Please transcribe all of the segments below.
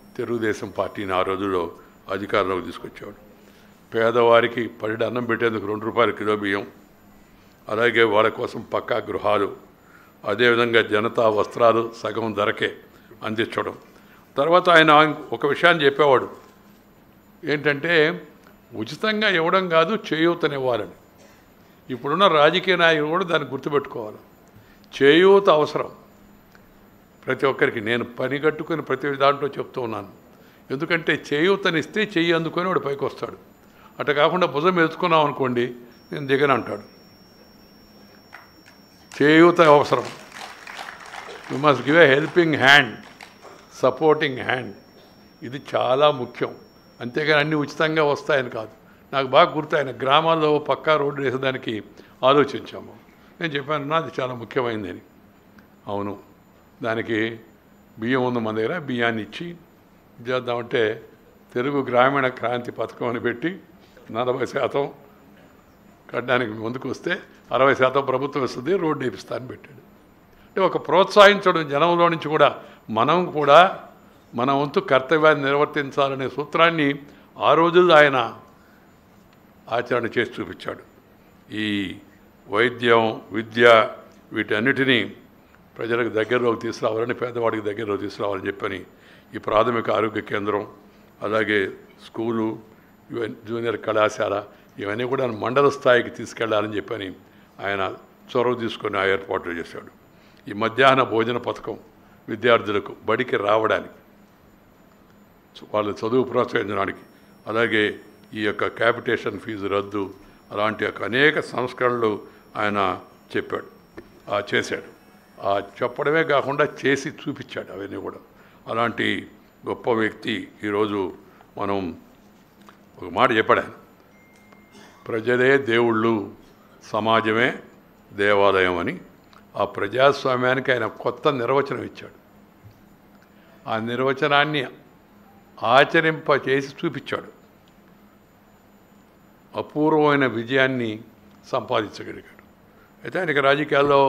తెలుగుదేశం పార్టీని ఆ రోజుల్లో అధికారంలోకి తీసుకొచ్చాడు పేదవారికి పడి అన్నం పెట్టేందుకు రెండు రూపాయల కిలో బియ్యం అలాగే వాళ్ళ కోసం పక్కా గృహాలు అదేవిధంగా జనతా వస్త్రాలు సగం ధరకే అందించడం తర్వాత ఆయన ఒక విషయాన్ని చెప్పేవాడు ఏంటంటే ఉచితంగా ఇవ్వడం కాదు చేయూతనివ్వాలని ఇప్పుడున్న రాజకీయ నాయకులు కూడా దాన్ని గుర్తుపెట్టుకోవాలి చేయూత అవసరం ప్రతి ఒక్కరికి నేను పని కట్టుకుని ప్రతి దాంట్లో చెప్తూ ఉన్నాను ఎందుకంటే చేయూతనిస్తే చెయ్యి అందుకొని వాడు పైకి వస్తాడు అట్లా కాకుండా భుజం ఎత్తుకున్నాం అనుకోండి నేను దిగను అంటాడు చేయూత అవసరం you must give a helping hand supporting hand ఇది చాలా ముఖ్యం అంతేగాని అన్నీ ఉచితంగా వస్తాయని కాదు నాకు బాగా గుర్తు ఆయన గ్రామాల్లో పక్కా రోడ్డు వేసేదానికి ఆలోచించాము నేను చెప్పాను "నా, అది చాలా ముఖ్యమైనదని అవును దానికి బియ్యం ఉంది మన దగ్గర బియ్యాన్ని ఇచ్చి చేద్దామంటే తెలుగు గ్రామీణ క్రాంతి పథకం అని పెట్టి నలభై శాతం కట్టడానికి ముందుకు వస్తే అరవై శాతం ప్రభుత్వం ఇస్తుంది రోడ్డు వేపిస్తా అని పెట్టాడు అంటే ఒక ప్రోత్సహించడం జనంలో నుంచి కూడా మనం కూడా మన వంతు కర్తవ్యాన్ని నిర్వర్తించాలనే సూత్రాన్ని ఆ రోజుల్లో ఆయన ఆచరణ చేసి చూపించాడు ఈ వైద్యం విద్య వీటన్నిటినీ ప్రజలకు దగ్గరలోకి తీసుకురావాలని పేదవాడికి దగ్గరలోకి తీసుకురావాలని చెప్పని ఈ ప్రాథమిక ఆరోగ్య కేంద్రం అలాగే స్కూలు ఇవన్నీ జూనియర్ కళాశాల ఇవన్నీ కూడా మండల స్థాయికి తీసుకెళ్లాలని చెప్పని ఆయన చొరవ తీసుకొని ఆ ఏర్పాట్లు చేశాడు ఈ మధ్యాహ్న భోజన పథకం విద్యార్థులకు బడికి రావడానికి వాళ్ళ చదువు ప్రోత్సహించడానికి అలాగే ఈ యొక్క క్యాపిటేషన్ ఫీజు రద్దు అలాంటి యొక్క అనేక సంస్కరణలు ఆయన చెప్పాడు ఆ చేశాడు ఆ చెప్పడమే కాకుండా చేసి చూపించాడు అవన్నీ కూడా అలాంటి గొప్ప వ్యక్తి ఈరోజు మనం ఒక మాట చెప్పాడు ఆయన ప్రజలే దేవుళ్ళు సమాజమే దేవాలయం అని ఆ ప్రజాస్వామ్యానికి ఆయన కొత్త నిర్వచనం ఇచ్చాడు ఆ నిర్వచనాన్ని ఆచరింప చేసి చూపించాడు అపూర్వమైన విజయాన్ని సంపాదించగలిగాడు అయితే ఆయనకి రాజకీయాల్లో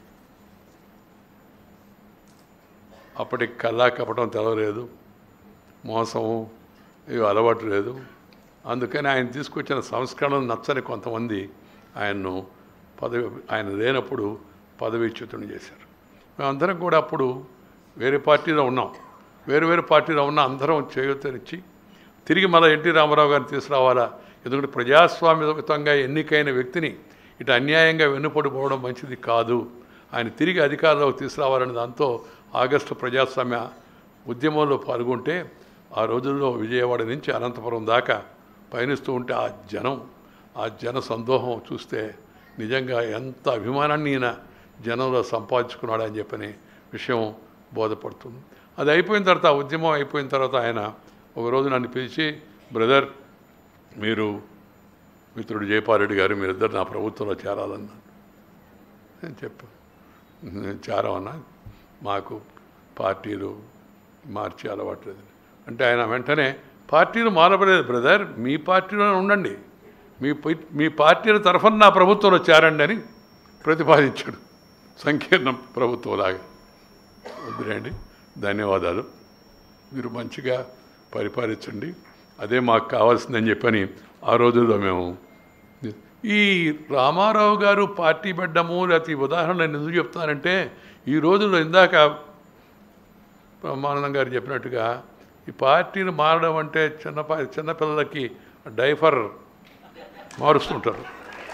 అప్పటికి కల్లా కప్పడం తెలవలేదు మోసం ఇవి అలవాటు లేదు అందుకని ఆయన తీసుకొచ్చిన సంస్కరణలు నచ్చని కొంతమంది ఆయన్ను పదవి ఆయన లేనప్పుడు పదవీచ్యుతుని చేశారు మేమందరం కూడా అప్పుడు వేరే పార్టీలో ఉన్నాం వేరు వేరు పార్టీలో ఉన్న అందరం చేయూతనిచ్చి తిరిగి మళ్ళీ ఎన్టీ రామారావు గారిని తీసుకురావాలా ఎందుకంటే ప్రజాస్వామ్యయుతంగా ఎన్నికైన వ్యక్తిని ఇటు అన్యాయంగా వెన్నుపడిపోవడం మంచిది కాదు ఆయన తిరిగి అధికారంలోకి తీసుకురావాలని దాంతో ఆగస్టు ప్రజాస్వామ్య ఉద్యమంలో పాల్గొంటే ఆ రోజుల్లో విజయవాడ నుంచి అనంతపురం దాకా పయనిస్తూ ఉంటే ఆ జనం ఆ జన సందోహం చూస్తే నిజంగా ఎంత అభిమానాన్ని ఈయన జనంలో సంపాదించుకున్నాడని చెప్పని విషయం బోధపడుతుంది అది అయిపోయిన తర్వాత ఆ ఉద్యమం అయిపోయిన తర్వాత ఆయన ఒకరోజు నన్ను పిలిచి బ్రదర్ మీరు మిత్రుడు జయపాలరెడ్డి గారు మీరిద్దరు నా ప్రభుత్వంలో చేరాలన్నాను నేను చెప్పాను నేను చేరామన్నా మాకు పార్టీలు మార్చి అలవాట్లేదు అంటే ఆయన వెంటనే పార్టీలు మారబలేదు బ్రదర్ మీ పార్టీలోనే ఉండండి మీ పై- మీ పార్టీల తరఫున నా ప్రభుత్వంలో చేరండి అని ప్రతిపాదించాడు సంకీర్ణ ప్రభుత్వంలాగా వద్దులేండి ధన్యవాదాలు మీరు మంచిగా పరిపాలించండి అదే మాకు కావాల్సిందని చెప్పని ఆ రోజుల్లో మేము ఈ రామారావు గారు పార్టీ పెట్టడము లేకపోతే ఈ ఉదాహరణ నేను ఎందుకు చెప్తానంటే ఈ రోజుల్లో ఇందాక బ్రహ్మానందం గారు చెప్పినట్టుగా ఈ పార్టీలు మారడం అంటే చిన్న ప- చిన్నపిల్లలకి డైఫర్ మారుస్తుంటారు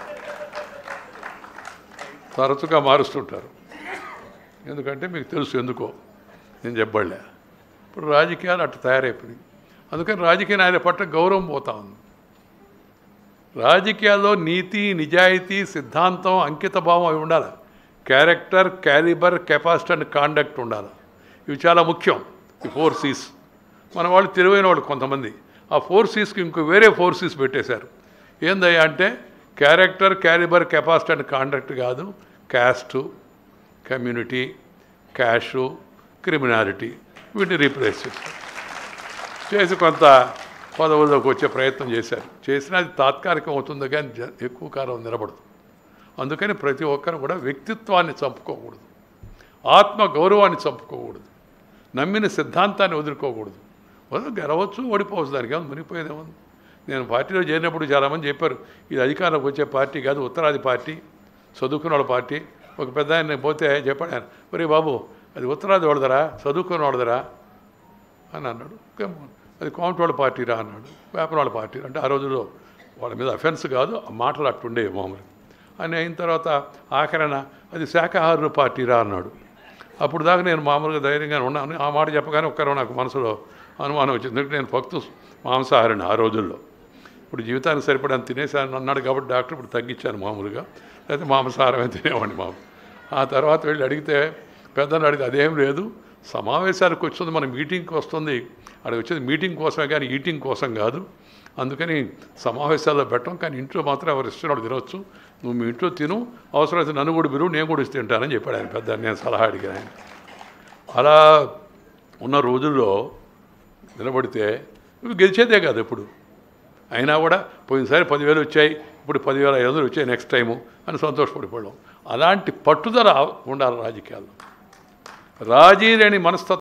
తరచుగా మారుస్తుంటారు ఎందుకంటే మీకు తెలుసు ఎందుకో నేను చెప్పబడలే ఇప్పుడు రాజకీయాలు అట్లా తయారైపోయినాయి అందుకని రాజకీయ నాయకుల పట్ల గౌరవం పోతా ఉంది రాజకీయాల్లో నీతి నిజాయితీ సిద్ధాంతం అంకిత భావం అవి ఉండాలి character calibre capacity and conduct ఉండాలి ఇవి చాలా ముఖ్యం ఈ ఫోర్ సీస్ మన వాళ్ళు తెలివైన వాళ్ళు కొంతమంది ఆ ఫోర్ సీస్కి ఇంకో వేరే ఫోర్ సీస్ పెట్టేశారు ఏందయ్యా అంటే character calibre capacity and conduct కాదు క్యాస్టు కమ్యూనిటీ క్యాషు క్రిమినాలిటీ వీటిని రీప్లేస్ చేశారు చేసి కొంత పదవుల్లోకి వచ్చే ప్రయత్నం చేశారు చేసినా అది తాత్కాలికం అవుతుంది కానీ జ- ఎక్కువ కాలం నిలబడదు అందుకని ప్రతి ఒక్కరు కూడా వ్యక్తిత్వాన్ని చంపుకోకూడదు ఆత్మ గౌరవాన్ని చంపుకోకూడదు నమ్మిన సిద్ధాంతాన్ని వదులుకోకూడదు వద్దు, గెలవచ్చు ఓడిపోవచ్చు దానికి ఏమో మునిగిపోయేదేముంది నేను పార్టీలో చేరినప్పుడు చాలామంది చెప్పారు ఇది అధికారంలోకి వచ్చే పార్టీ కాదు ఉత్తరాది పార్టీ చదువుకున్న వాళ్ళ పార్టీ ఒక పెద్ద ఆయన పోతే చెప్పాడు ఆయన ఒరే బాబు అది ఉత్తరాది వాడదరా చదువుకున్న వాడదరా అని అన్నాడు "ఏమో, అది కోమటోళ్ళ పార్టీ రా అన్నాడు వేపనవాళ్ళ పార్టీ అంటే ఆ రోజుల్లో వాళ్ళ మీద అఫెన్స్ కాదు ఆ మాటలు అట్టుండేవి మామూలు అని అయిన తర్వాత ఆఖరణ అది శాఖాహారుల పార్టీ రా అన్నాడు అప్పుడు దాకా నేను మామూలుగా ధైర్యంగా ఉన్నాను ఆ మాట చెప్పగానే ఒక్కరో నాకు మనసులో అనుమానం వచ్చింది ఎందుకంటే నేను భక్తు మాంసాహారిని ఆ రోజుల్లో ఇప్పుడు జీవితానికి సరిపడాను తినేసాను అన్నాడు కాబట్టి డాక్టర్ ఇప్పుడు తగ్గించాను మామూలుగా లేకపోతే మాంసాహారమే తినేవాడిని మామూలు ఆ తర్వాత వెళ్ళి అడిగితే పెద్దలు అడిగితే అదేం లేదు సమావేశాలకు వస్తుంది మన మీటింగ్కి వస్తుంది అక్కడికి వచ్చేది మీటింగ్ కోసమే కానీ ఈటింగ్ కోసం కాదు అందుకని సమావేశాల్లో పెట్టం కానీ ఇంట్లో మాత్రం ఎవరు ఇష్టం తినవచ్చు నువ్వు మీ ఇంట్లో తిను అవసరమైతే నన్ను కూడా బిరువు నేను కూడా ఇచ్చి తింటానని చెప్పాడు ఆయన పెద్ద నేను సలహా అడిగాను ఆయన అలా ఉన్న రోజుల్లో నిలబడితే నువ్వు గెలిచేదే కాదు ఎప్పుడు అయినా కూడా పోయినసారి పదివేలు వచ్చాయి ఇప్పుడు పదివేల ఐదు వందలు వచ్చాయి నెక్స్ట్ టైము అని సంతోషపడిపోవడం అలాంటి పట్టుదల ఉండాలి రాజకీయాల్లో రాజీ లేని మనస్తత్వం